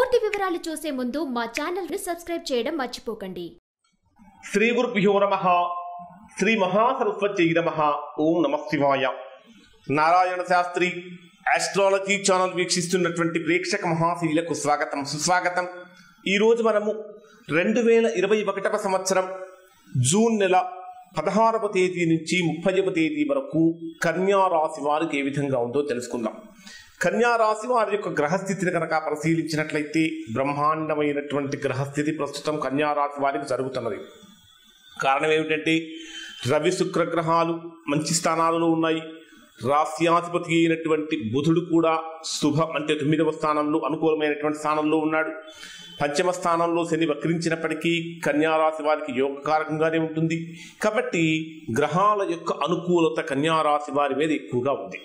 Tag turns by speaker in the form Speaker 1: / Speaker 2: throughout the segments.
Speaker 1: పూర్తి వివరాలు చూసే ముందు మా ఛానల్ ని సబ్స్క్రైబ్ చేయడం మర్చిపోకండి
Speaker 2: శ్రీ గురుభ్యో నమ శ్రీ మహాసరస్వత్యై నమ ఓం నమ శివాయ నారాయణ శాస్త్రి ఆస్ట్రాలజీ ఛానల్ వీక్షిస్తున్నటువంటి ప్రేక్షక మహాశీలకు స్వాగతం సుస్వాగతం ఈరోజు మనము రెండు వేల ఇరవై ఒకటవ సంవత్సరం జూన్ నెల పదహారవ తేదీ నుంచి ముప్పైవ తేదీ వరకు కన్యా రాశి వారికి ఏ విధంగా ఉందో తెలుసుకుందాం కన్యా రాశి వారి యొక్క గ్రహస్థితిని కనుక పరిశీలించినట్లయితే బ్రహ్మాండమైనటువంటి గ్రహస్థితి ప్రస్తుతం కన్యా రాశి వారికి జరుగుతున్నది కారణం ఏమిటంటే రవి శుక్ర గ్రహాలు మంచి స్థానాలలో ఉన్నాయి రాస్యాధిపతి అయినటువంటి బుధుడు కూడా శుభ అంటే తొమ్మిదవ స్థానంలో అనుకూలమైనటువంటి స్థానంలో ఉన్నాడు పంచమ స్థానంలో శని వక్రించినప్పటికీ కన్యారాశి వారికి యోగకారకంగానే ఉంటుంది కాబట్టి గ్రహాల యొక్క అనుకూలత కన్యారాశి వారి మీద ఎక్కువగా ఉంది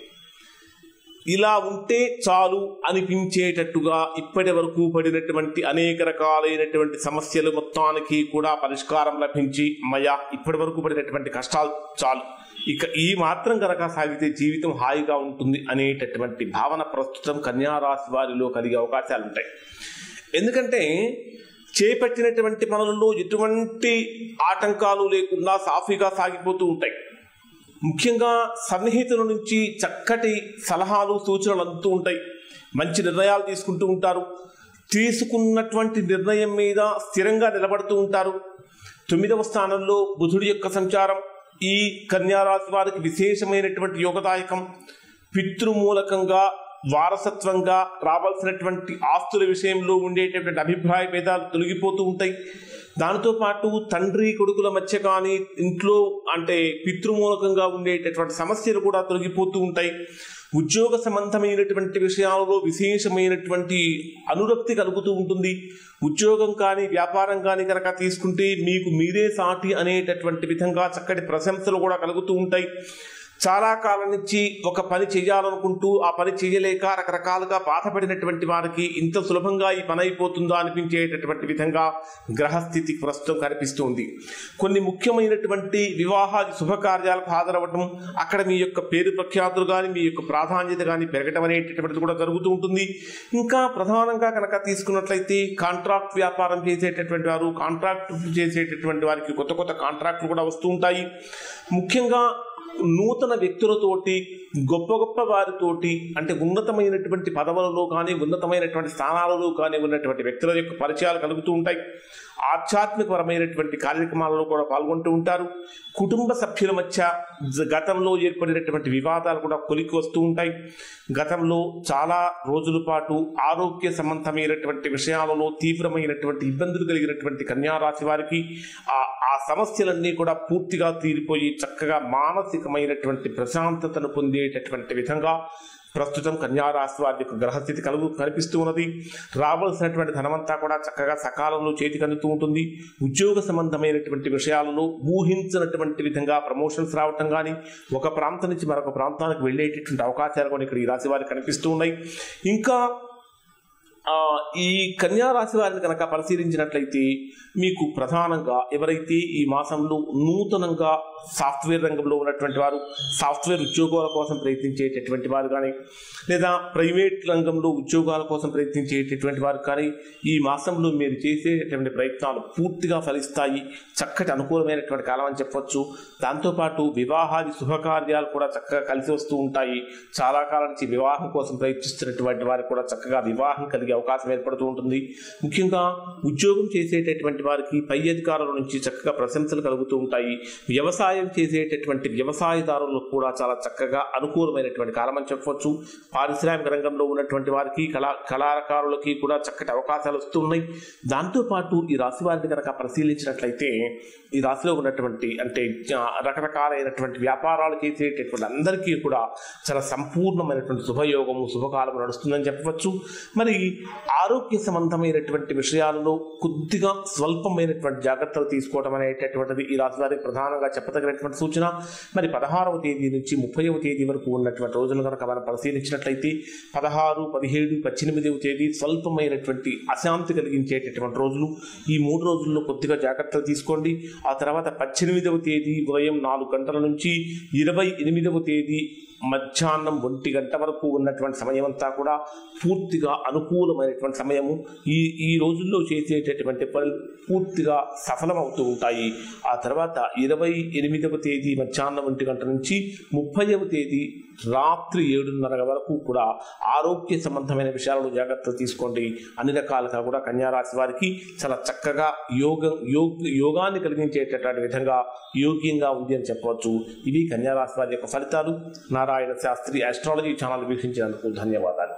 Speaker 2: ఇలా ఉంటే చాలు అనిపించేటట్టుగా ఇప్పటి వరకు పడినటువంటి అనేక రకాలైనటువంటి సమస్యలు మొత్తానికి కూడా పరిష్కారం లభించి మయా ఇప్పటి వరకు పడినటువంటి కష్టాలు చాలు ఇక ఈ మాత్రం కనుక సాగితే జీవితం హాయిగా ఉంటుంది అనేటటువంటి భావన ప్రస్తుతం కన్యారాశి వారిలో కలిగే అవకాశాలు ఉంటాయి ఎందుకంటే చేపట్టినటువంటి పనులలో ఎటువంటి ఆటంకాలు లేకుండా సాఫీగా సాగిపోతూ ఉంటాయి ముఖ్యంగా సన్నిహితుల నుంచి చక్కటి సలహాలు సూచనలు అందుతూ ఉంటాయి మంచి నిర్ణయాలు తీసుకుంటూ ఉంటారు తీసుకున్నటువంటి నిర్ణయం మీద స్థిరంగా నిలబడుతూ ఉంటారు తొమ్మిదవ స్థానంలో బుధుడి యొక్క సంచారం ఈ కన్యారాశి వారికి విశేషమైనటువంటి యోగదాయకం పితృమూలకంగా వారసత్వంగా రావాల్సినటువంటి ఆస్తుల విషయంలో ఉండేటటువంటి అభిప్రాయ భేదాలు తొలగిపోతూ ఉంటాయి దానితో పాటు తండ్రి కొడుకుల మధ్య కానీ ఇంట్లో అంటే పితృమూలకంగా ఉండేటటువంటి సమస్యలు కూడా తొలగిపోతూ ఉంటాయి ఉద్యోగ సంబంధమైనటువంటి విషయాలలో విశేషమైనటువంటి అనురక్తి కలుగుతూ ఉంటుంది ఉద్యోగం కానీ వ్యాపారం కానీ కనుక తీసుకుంటే మీకు మీరే సాటి అనేటటువంటి విధంగా చక్కటి ప్రశంసలు కూడా కలుగుతూ ఉంటాయి చాలా కాలం నుంచి ఒక పని చేయాలనుకుంటూ ఆ పని చేయలేక రకరకాలుగా బాధపడినటువంటి వారికి ఇంత సులభంగా ఈ పని అయిపోతుందా అనిపించేటటువంటి విధంగా గ్రహస్థితి ప్రస్తుతం కనిపిస్తుంది కొన్ని ముఖ్యమైనటువంటి వివాహాది శుభకార్యాలకు హాజరవ్వటం అక్కడ మీ యొక్క పేరు ప్రఖ్యాతులు కానీ మీ యొక్క ప్రాధాన్యత కానీ పెరగటం అనేటటువంటిది కూడా జరుగుతూ ఉంటుంది ఇంకా ప్రధానంగా కనుక తీసుకున్నట్లయితే కాంట్రాక్ట్ వ్యాపారం చేసేటటువంటి వారు కాంట్రాక్ట్ చేసేటటువంటి వారికి కొత్త కొత్త కాంట్రాక్టులు కూడా వస్తూ ఉంటాయి ముఖ్యంగా నూతన వ్యక్తులతోటి గొప్ప గొప్ప వారితోటి అంటే ఉన్నతమైనటువంటి పదవులలో కానీ ఉన్నతమైనటువంటి స్థానాలలో కానీ ఉన్నటువంటి వ్యక్తుల యొక్క పరిచయాలు కలుగుతూ ఉంటాయి ఆధ్యాత్మికపరమైనటువంటి కార్యక్రమాలలో కూడా పాల్గొంటూ ఉంటారు కుటుంబ సభ్యుల మధ్య జ- గతంలో ఏర్పడినటువంటి వివాదాలు కూడా కొలికి వస్తూ ఉంటాయి గతంలో చాలా రోజుల పాటు ఆరోగ్య సంబంధమైనటువంటి విషయాలలో తీవ్రమైనటువంటి ఇబ్బందులు కలిగినటువంటి కన్యారాశి వారికి ఆ ఆ సమస్యలన్నీ కూడా పూర్తిగా తీరిపోయి చక్కగా మానసికమైనటువంటి ప్రశాంతతను పొందేటటువంటి విధంగా ప్రస్తుతం కన్యారాశి వారి యొక్క గ్రహస్థితి కలుగు కనిపిస్తూ ఉన్నది రావాల్సినటువంటి ధనమంతా కూడా చక్కగా సకాలంలో చేతికి అందుతూ ఉంటుంది ఉద్యోగ సంబంధమైనటువంటి విషయాలలో ఊహించినటువంటి విధంగా ప్రమోషన్స్ రావటం కానీ ఒక ప్రాంతం నుంచి మరొక ప్రాంతానికి వెళ్ళేటటువంటి అవకాశాలు కూడా ఇక్కడ ఈ రాశి వారికి కనిపిస్తూ ఉన్నాయి ఇంకా ఆ, ఈ కన్యా రాశి వారిని కనుక పరిశీలించినట్లయితే మీకు ప్రధానంగా ఎవరైతే ఈ మాసంలో నూతనంగా సాఫ్ట్వేర్ రంగంలో ఉన్నటువంటి వారు సాఫ్ట్వేర్ ఉద్యోగాల కోసం ప్రయత్నించేటటువంటి వారు కానీ లేదా ప్రైవేట్ రంగంలో ఉద్యోగాల కోసం ప్రయత్నించేటటువంటి వారు కానీ ఈ మాసంలో మీరు చేసేటటువంటి ప్రయత్నాలు పూర్తిగా ఫలిస్తాయి చక్కటి అనుకూలమైనటువంటి కాలం అని చెప్పొచ్చు దాంతోపాటు వివాహాది శుభకార్యాలు కూడా చక్కగా కలిసి వస్తూ ఉంటాయి చాలా కాలం నుంచి వివాహం కోసం ప్రయత్నిస్తున్నటువంటి వారికి కూడా చక్కగా వివాహం కలిగే అవకాశం ఏర్పడుతూ ఉంటుంది ముఖ్యంగా ఉద్యోగం చేసేటటువంటి వారికి పై అధికారుల నుంచి చక్కగా ప్రశంసలు కలుగుతూ ఉంటాయి వ్యవసాయం చేసేటటువంటి వ్యవసాయదారులకు కూడా చాలా చక్కగా అనుకూలమైనటువంటి కాలం అని చెప్పవచ్చు పారిశ్రామిక రంగంలో ఉన్నటువంటి వారికి కళా కళాకారులకి కూడా చక్కటి అవకాశాలు వస్తున్నాయి దాంతోపాటు ఈ రాశి వారిని కనుక పరిశీలించినట్లయితే ఈ రాశిలో ఉన్నటువంటి అంటే ఆ, రకరకాలైనటువంటి వ్యాపారాలు చేసేటటువంటి అందరికీ కూడా చాలా సంపూర్ణమైనటువంటి శుభయోగము శుభకాలం నడుస్తుందని చెప్పవచ్చు మరి ఆరోగ్య సంబంధమైనటువంటి విషయాలలో కొద్దిగా స్వల్పమైనటువంటి జాగ్రత్తలు తీసుకోవడం అనేటటువంటిది ఈ రాశి వారికి ప్రధానంగా చెప్పదగినటువంటి సూచన మరి పదహారవ తేదీ నుంచి ముప్పైవ తేదీ వరకు ఉన్నటువంటి రోజులు కనుక మనం పరిశీలించినట్లయితే పదహారు పదిహేడు పద్దెనిమిదవ తేదీ స్వల్పమైనటువంటి అశాంతి కలిగించేటటువంటి రోజులు ఈ మూడు రోజుల్లో కొద్దిగా జాగ్రత్తలు తీసుకోండి ఆ తర్వాత పద్దెనిమిదవ తేదీ ఉదయం నాలుగు గంటల నుంచి ఇరవై ఎనిమిదవ తేదీ మధ్యాహ్నం ఒంటి గంట వరకు ఉన్నటువంటి సమయం అంతా కూడా పూర్తిగా అనుకూలమైనటువంటి సమయము ఈ ఈ రోజుల్లో చేసేటటువంటి పనులు పూర్తిగా సఫలమవుతూ ఉంటాయి ఆ తర్వాత ఇరవై ఎనిమిదవ తేదీ మధ్యాహ్నం ఒంటి గంట నుంచి ముప్పైవ తేదీ రాత్రి ఏడున్నర వరకు కూడా ఆరోగ్య సంబంధమైన విషయాలను జాగ్రత్తలు తీసుకోండి అన్ని రకాలుగా కూడా కన్యారాశి వారికి చాలా చక్కగా యోగం యోగ యోగాన్ని కలిగించేటటువంటి విధంగా యోగ్యంగా ఉంది అని చెప్పవచ్చు ఇవి కన్యారాశి వారి యొక్క ఫలితాలు నారాయణ శాస్త్రి ఆస్ట్రాలజీ ఛానల్ వీక్షించినందుకు ధన్యవాదాలు